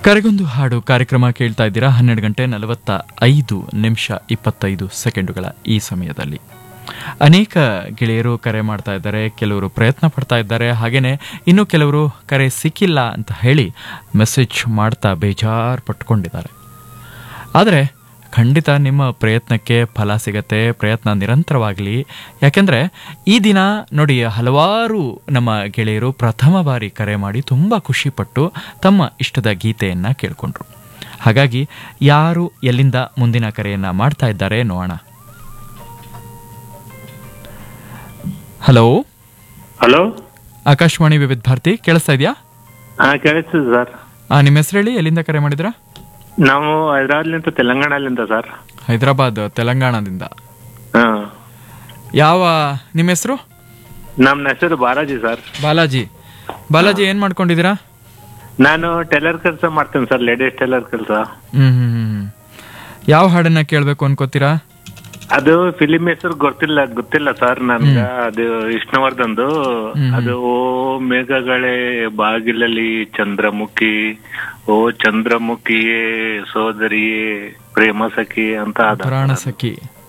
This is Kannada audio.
ಕರೆಗೊಂದು ಹಾಡು ಕಾರ್ಯಕ್ರಮ ಕೇಳ್ತಾ ಇದ್ದೀರಾ ಹನ್ನೆರಡು ಗಂಟೆ ನಲವತ್ತ ಐದು ನಿಮಿಷ ಇಪ್ಪತ್ತೈದು ಸೆಕೆಂಡುಗಳ ಈ ಸಮಯದಲ್ಲಿ ಅನೇಕ ಗೆಳೆಯರು ಕರೆ ಮಾಡ್ತಾ ಇದ್ದಾರೆ ಕೆಲವರು ಪ್ರಯತ್ನ ಪಡ್ತಾ ಇದ್ದಾರೆ ಹಾಗೇನೆ ಇನ್ನು ಕೆಲವರು ಕರೆ ಸಿಕ್ಕಿಲ್ಲ ಅಂತ ಹೇಳಿ ಮೆಸೇಜ್ ಮಾಡ್ತಾ ಬೇಜಾರು ಪಟ್ಕೊಂಡಿದ್ದಾರೆ ಆದರೆ ಖಂಡಿತ ನಿಮ್ಮ ಪ್ರಯತ್ನಕ್ಕೆ ಫಲ ಸಿಗತ್ತೆ ಪ್ರಯತ್ನ ನಿರಂತರವಾಗಲಿ ಯಾಕೆಂದರೆ ಈ ದಿನ ನೋಡಿ ಹಲವಾರು ನಮ್ಮ ಗೆಳೆಯರು ಪ್ರಥಮ ಬಾರಿ ಕರೆ ಮಾಡಿ ತುಂಬ ಖುಷಿಪಟ್ಟು ತಮ್ಮ ಇಷ್ಟದ ಗೀತೆಯನ್ನು ಕೇಳಿಕೊಂಡ್ರು ಹಾಗಾಗಿ ಯಾರು ಎಲ್ಲಿಂದ ಮುಂದಿನ ಕರೆಯನ್ನು ಮಾಡ್ತಾ ಇದ್ದಾರೆ ನೋಡೋಣ ಹಲೋ ಹಲೋ ಆಕಾಶವಾಣಿ ವಿವಿಧ ಭಾರತಿ ಕೇಳಿಸ್ತಾ ಇದೆಯಾ ಹಾ ಕೇಳಿಸ್ತದೆ ಸರ್ ನಿಮ್ಮ ಹೆಸರು ಹೇಳಿ ಎಲ್ಲಿಂದ ಕರೆ ಮಾಡಿದ್ರಾ ನಾವು ಹೈದರಾಬಾದ್ಲಿಂದ ತೆಲಂಗಾಣಲಿಂದ ಸರ್ ಹೈದರಾಬಾದ್ ತೆಲಂಗಾಣದಿಂದ ಹಾ ಯಾವ ನಿಮ್ಮ ಹೆಸರು ನಮ್ಮ ಹೆಸರು ಬಾಲಾಜಿ ಸರ್ ಬಾಲಾಜಿ ಬಾಲಾಜಿ ಏನ್ ಮಾಡ್ಕೊಂಡಿದ್ದೀರಾ ನಾನು ಟೈಲರ್ ಕೆಲಸ ಮಾಡ್ತೇನೆ ಸರ್ ಲೇಡೀಸ್ ಟೈಲರ್ ಕೆಲಸ ಹ್ಮ್ ಹ್ಮ್ ಹ್ಮ್ ಹ್ಮ್. ಯಾವ ಹಾಡನ್ನ ಕೇಳ್ಬೇಕು ಅನ್ಕೋತೀರಾ ಅದು ಫಿಲಿಂ ಹೆಸರು ಗೊತ್ತಿಲ್ಲ ಗೊತ್ತಿಲ್ಲ ಸರ್ ನನ್ಗ ಅದು ವಿಷ್ಣುವರ್ಧನ್ದು ಅದು ಓ ಮೇಘಗಳೇ ಬಾಗಿಲಲ್ಲಿ ಚಂದ್ರಮುಖಿ ಓ ಚಂದ್ರಮುಖಿಯೇ ಸೋದರಿಯೇ ಪ್ರೇಮ ಸಖಿ ಅಂತ ಅದ ಪುರಾಣ ಸಖಿ